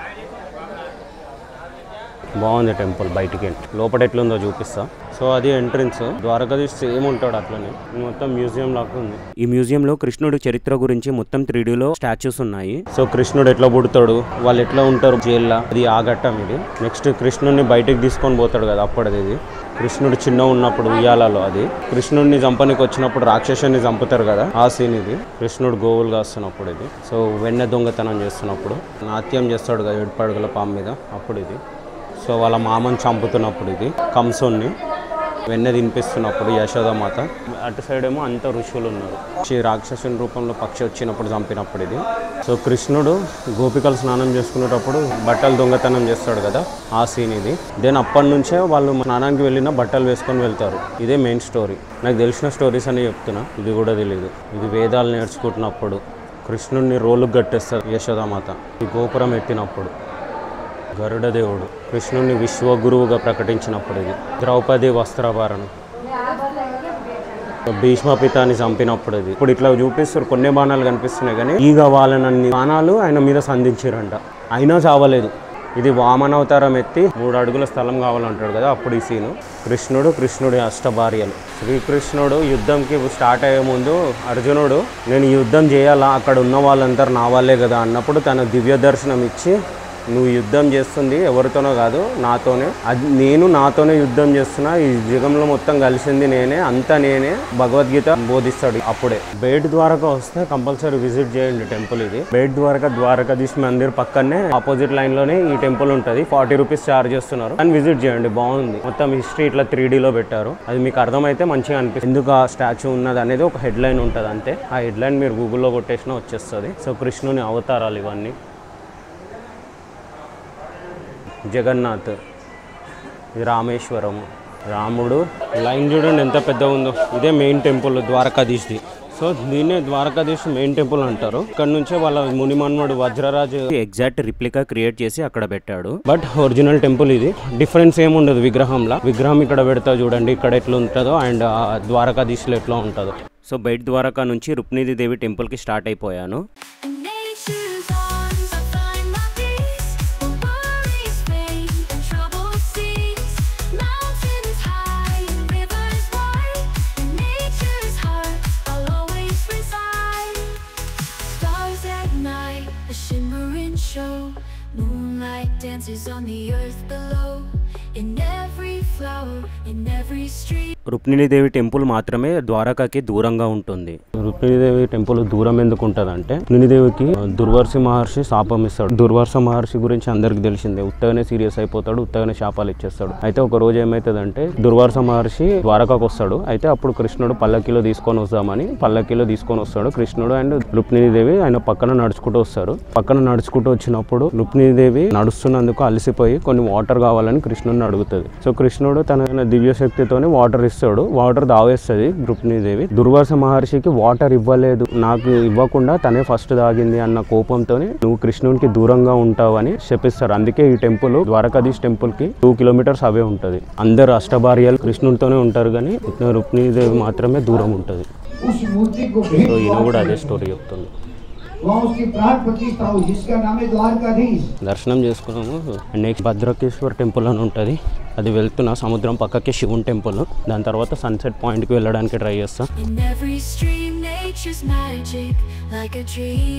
బాగుంది టెంపుల్ బయటికి లోపల ఎట్లుందో చూపిస్తా సో అది ఎంట్రన్స్ ద్వారకాధీశ్ సేమ్ ఉంటాడు అట్లనే ఇది మొత్తం మ్యూజియం లాగా ఉంది ఈ మ్యూజియంలో కృష్ణుడి చరిత్ర గురించి మొత్తం త్రీ లో స్టాచ్యూస్ ఉన్నాయి సో కృష్ణుడు ఎట్లా పుడతాడు వాళ్ళు ఎట్లా ఉంటారు జైల్లో అది ఆ ఘట్టం ఇది నెక్స్ట్ కృష్ణుడిని బయటికి తీసుకొని పోతాడు కదా అప్పటిది ఇది కృష్ణుడు చిన్న ఉన్నప్పుడు ఉయ్యాలలో అది కృష్ణుడిని చంపనికి వచ్చినప్పుడు రాక్షసుని చంపుతారు కదా ఆ సీన్ ఇది కృష్ణుడు గోవులు కాస్తున్నప్పుడు ఇది సో వెన్నె దొంగతనం చేస్తున్నప్పుడు నాట్యం చేస్తాడు కదా ఏడుపడుగుల పాము మీద అప్పుడు ఇది సో వాళ్ళ మామని చంపుతున్నప్పుడు ఇది కంసుని వెన్నె తినిపిస్తున్నప్పుడు యశోదమాత అటు సైడ్ ఏమో అంత ఋషులు ఉన్నారు శ్రీ రాక్షసుని రూపంలో పక్షి వచ్చినప్పుడు చంపినప్పుడు ఇది సో కృష్ణుడు గోపికలు స్నానం చేసుకునేటప్పుడు బట్టలు దొంగతనం చేస్తాడు కదా ఆ సీన్ ఇది దెన్ అప్పటి నుంచే వాళ్ళు స్నానానికి వెళ్ళిన బట్టలు వేసుకొని వెళ్తారు ఇదే మెయిన్ స్టోరీ నాకు తెలిసిన స్టోరీస్ అని చెప్తున్నా ఇది కూడా తెలియదు ఇది వేదాలు నేర్చుకుంటున్నప్పుడు కృష్ణుడిని రోలుకు కట్టేస్తారు యశోదామాత ఈ గోపురం ఎత్తినప్పుడు గరుడదేవుడు కృష్ణుడిని విశ్వగురువుగా ప్రకటించినప్పుడు ఇది ద్రౌపది వస్త్రాభరణం భీష్మపితాన్ని చంపినప్పుడు ఇది ఇప్పుడు ఇట్లా చూపిస్తారు కొన్ని బాణాలు కనిపిస్తున్నాయి కానీ ఈగ వాళ్ళనన్ని బాణాలు ఆయన మీద సంధించారంట అయినా చావలేదు ఇది వామనవతారం ఎత్తి మూడు అడుగుల స్థలం కావాలంటాడు కదా అప్పుడు ఈ సీను కృష్ణుడు కృష్ణుడి అష్టభార్యలు శ్రీకృష్ణుడు యుద్ధంకి స్టార్ట్ అయ్యే ముందు అర్జునుడు నేను యుద్ధం చేయాలా అక్కడ ఉన్న వాళ్ళందరూ నా వాళ్ళే కదా అన్నప్పుడు తన దివ్య దర్శనం ఇచ్చి నువ్వు యుద్ధం చేస్తుంది ఎవరితోనో కాదు నాతోనే అది నేను నాతోనే యుద్ధం చేస్తున్నా ఈ యుగంలో మొత్తం కలిసింది నేనే అంతా నేనే భగవద్గీత బోధిస్తాడు అప్పుడే బేట్ ద్వారకా వస్తే కంపల్సరీ విజిట్ చేయండి టెంపుల్ ఇది బేట్ ద్వారకా ద్వారకాధీశ్ మందిర్ పక్కనే ఆపోజిట్ లైన్ లోనే ఈ టెంపుల్ ఉంటుంది ఫార్టీ రూపీస్ చార్జ్ చేస్తున్నారు అని విజిట్ చేయండి బాగుంది మొత్తం హిస్టరీ ఇట్లా త్రీ లో పెట్టారు అది మీకు అర్థమైతే మంచిగా అనిపిస్తుంది ఎందుకు ఆ స్టాచ్యూ ఉన్నది అనేది ఒక హెడ్ లైన్ ఉంటుంది అంతే ఆ హెడ్ లైన్ మీరు గూగుల్లో కొట్టేసినా వచ్చేస్తుంది సో కృష్ణుని అవతారాలు ఇవన్నీ జగన్నాథ్ ఇది రామేశ్వరము రాముడు లైన్ చూడండి ఎంత పెద్దగా ఉందో ఇదే మెయిన్ టెంపుల్ ద్వారకాధీష్ది సో దీన్నే ద్వారకాధీష్ మెయిన్ టెంపుల్ అంటారు ఇక్కడ నుంచే వాళ్ళ మునిమన్మడు వజ్రరాజు ఎగ్జాక్ట్ రిప్లికా క్రియేట్ చేసి అక్కడ పెట్టాడు బట్ ఒరిజినల్ టెంపుల్ ఇది డిఫరెన్స్ ఏముండదు విగ్రహంలో విగ్రహం ఇక్కడ పెడతా చూడండి ఇక్కడ ఎట్లా ఉంటుందో అండ్ ద్వారకాధీశ్లో ఎట్లా ఉంటుందో సో బయట ద్వారకా నుంచి రుక్మిణీది దేవి టెంపుల్కి స్టార్ట్ అయిపోయాను Nature's arms, I find my peace. When worries fade and trouble cease. Mountains high and rivers wide. In nature's heart, I'll always reside. Stars at night, a shimmering show. Moonlight dances on the earth below. In every flower, in every street. Rukmini Devi temple మాత్రమే ద్వారకాకి దూరంగా ఉంటుంది Rukmini Devi temple దూరం ఎందుకు ఉంటుంది అంటే రుక్మిణీదేవికి దుర్వర్ష మహర్షి శాపం ఇస్తాడు దుర్వర్ష మహర్షి గురించి అందరికి తెలిసిందే ఉత్తగానే సీరియస్ అయిపోతాడు ఉత్తగానే శాపాలు ఇచ్చేస్తాడు అయితే ఒక రోజు ఏమవుతుందంటే దుర్వర్ష మహర్షి ద్వారకాకు వస్తాడు అయితే అప్పుడు కృష్ణుడు పల్లకిలో తీసుకొని వద్దామని పల్లకిలో తీసుకొని వస్తాడు కృష్ణుడు అండ్ రుక్మిణీదేవి ఆయన పక్కన నడుచుకుంటూ వస్తారు పక్కన నడుచుకుంటూ వచ్చినప్పుడు రుక్మిణీదేవి నడుస్తున్నందుకు అలసిపోయి కొన్ని వాటర్ కావాలని కృష్ణుడిని అడుగుతుంది సో కృష్ణుడు తన దివ్య శక్తితోని వాటర్ ఇస్తాడు వాటర్ దావేస్తుంది రుక్మిణీదేవి దుర్వాస మహర్షికి వాటర్ ఇవ్వలేదు నాకు ఇవ్వకుండా తనే ఫస్ట్ తాగింది అన్న కోపంతో నువ్వు కృష్ణునికి దూరంగా ఉంటావని శపిస్తారు అందుకే ఈ టెంపుల్ ద్వారకాధీష్ టెంపుల్ కి టూ కిలోమీటర్స్ అవే ఉంటది అందరు అష్టభార్యాలు కృష్ణునితోనే ఉంటారు కానీ రుక్మిణీదేవి మాత్రమే దూరం ఉంటుంది उस मूर्ति को సో भेंट ఈయన కూడా అదే స్టోరీ చెప్తుంది वहाँ उसकी प्राण प्रतिष्ठा हुई जिसका नाम है द्वारकाधीश దర్శనం చేసుకున్నాము నెక్స్ట్ భద్రకేశ్వర్ టెంపుల్ అని ఉంటుంది అది వెళ్తున్నా సముద్రం పక్కకి శివుని టెంపుల్ దాని తర్వాత సన్సెట్ పాయింట్కి వెళ్ళడానికి ట్రై చేస్తా In every stream, nature's magic, like a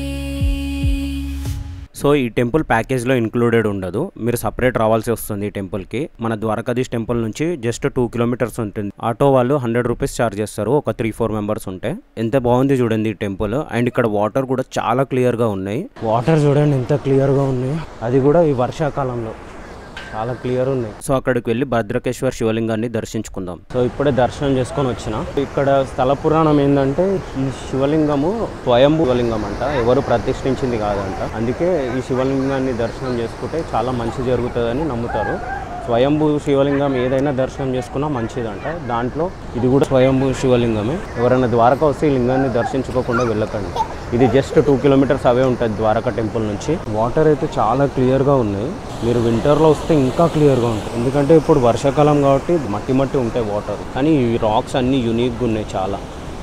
dream. So ఈ టెంపుల్ ప్యాకేజ్లో ఇంక్లూడెడ్ ఉండదు మీరు సపరేట్ రావాల్సి వస్తుంది ఈ టెంపుల్కి మన ద్వారకాధీష్ టెంపుల్ నుంచి జస్ట్ టూ కిలోమీటర్స్ ఉంటుంది ఆటో వాళ్ళు హండ్రెడ్ రూపీస్ ఛార్జ్ చేస్తారు ఒక త్రీ ఫోర్ మెంబర్స్ ఉంటే ఎంత బాగుంది చూడండి ఈ టెంపుల్ అండ్ ఇక్కడ వాటర్ కూడా చాలా క్లియర్గా ఉన్నాయి వాటర్ చూడండి ఎంత క్లియర్గా ఉన్నాయి అది కూడా ఈ వర్షాకాలంలో చాలా క్లియర్ ఉన్నాయి సో అక్కడికి వెళ్ళి భద్రకేశ్వర్ శివలింగాన్ని దర్శించుకుందాం సో ఇప్పుడే దర్శనం చేసుకొని వచ్చిన ఇక్కడ స్థల పురాణం ఏంటంటే ఈ శివలింగము స్వయంభూ శివలింగం అంట ఎవరు ప్రతిష్ఠించింది కాదంట అందుకే ఈ శివలింగాన్ని దర్శనం చేసుకుంటే చాలా మంచి జరుగుతుందని నమ్ముతారు స్వయంభూ శివలింగం ఏదైనా దర్శనం చేసుకున్నా మంచిదంట దాంట్లో ఇది కూడా స్వయంభూ శివలింగమే ఎవరైనా ద్వారకా వస్తే ఈ లింగాన్ని దర్శించుకోకుండా వెళ్ళకండి ఇది జస్ట్ టూ కిలోమీటర్స్ అవే ఉంటుంది ద్వారకా టెంపుల్ నుంచి వాటర్ అయితే చాలా క్లియర్గా ఉన్నాయి మీరు వింటర్లో వస్తే ఇంకా క్లియర్గా ఉంటుంది ఎందుకంటే ఇప్పుడు వర్షాకాలం కాబట్టి మట్టి మట్టి ఉంటాయి వాటర్ కానీ ఈ రాక్స్ అన్నీ యూనిక్గా ఉన్నాయి చాలా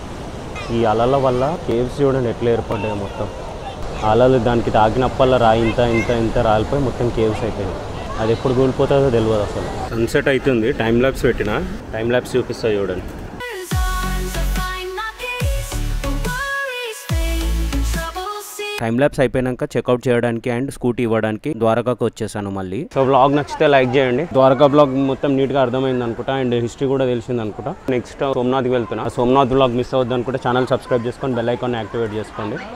ఈ అలల వల్ల కేవ్స్ చూడండి ఎట్లా ఏర్పడ్డాయి మొత్తం అలలు దానికి తాకినప్పల్లా రాయి ఇంత ఇంత ఇంత రాలిపోయి మొత్తం కేవ్స్ అయిపోయాయి అది ఎప్పుడు కూలిపోతుందో తెలియదు అసలు సన్సెట్ అవుతుంది టైం ల్యాబ్స్ పెట్టిన టైం ల్యాబ్స్ చూపిస్తా చూడండి His arms I find my peace, the worries fade, and trouble cease. Time lapse అయిపోయాక చెక్అవుట్ చేయడానికి అండ్ స్కూటీ ఇవ్వడానికి ద్వారకాకు వచ్చేసాను మళ్ళీ సో బ్లాగ్ నచ్చితే లైక్ చేయండి ద్వారకా బ్లాగ్ మొత్తం నీట్గా అర్థమైంది అనుకుంటా అండ్ హిస్టరీ కూడా తెలిసింది అనుకుంటా నెక్స్ట్ సోమనాథ్కి వెళ్తున్నా సోమనాథ్ బ్లాగ్ మిస్ అవ్వద్దు అనుకుంటే ఛానల్ సబ్స్క్రైబ్ చేసుకొని బెల్ ఐకాన్ యాక్టివేట్ చేసుకోండి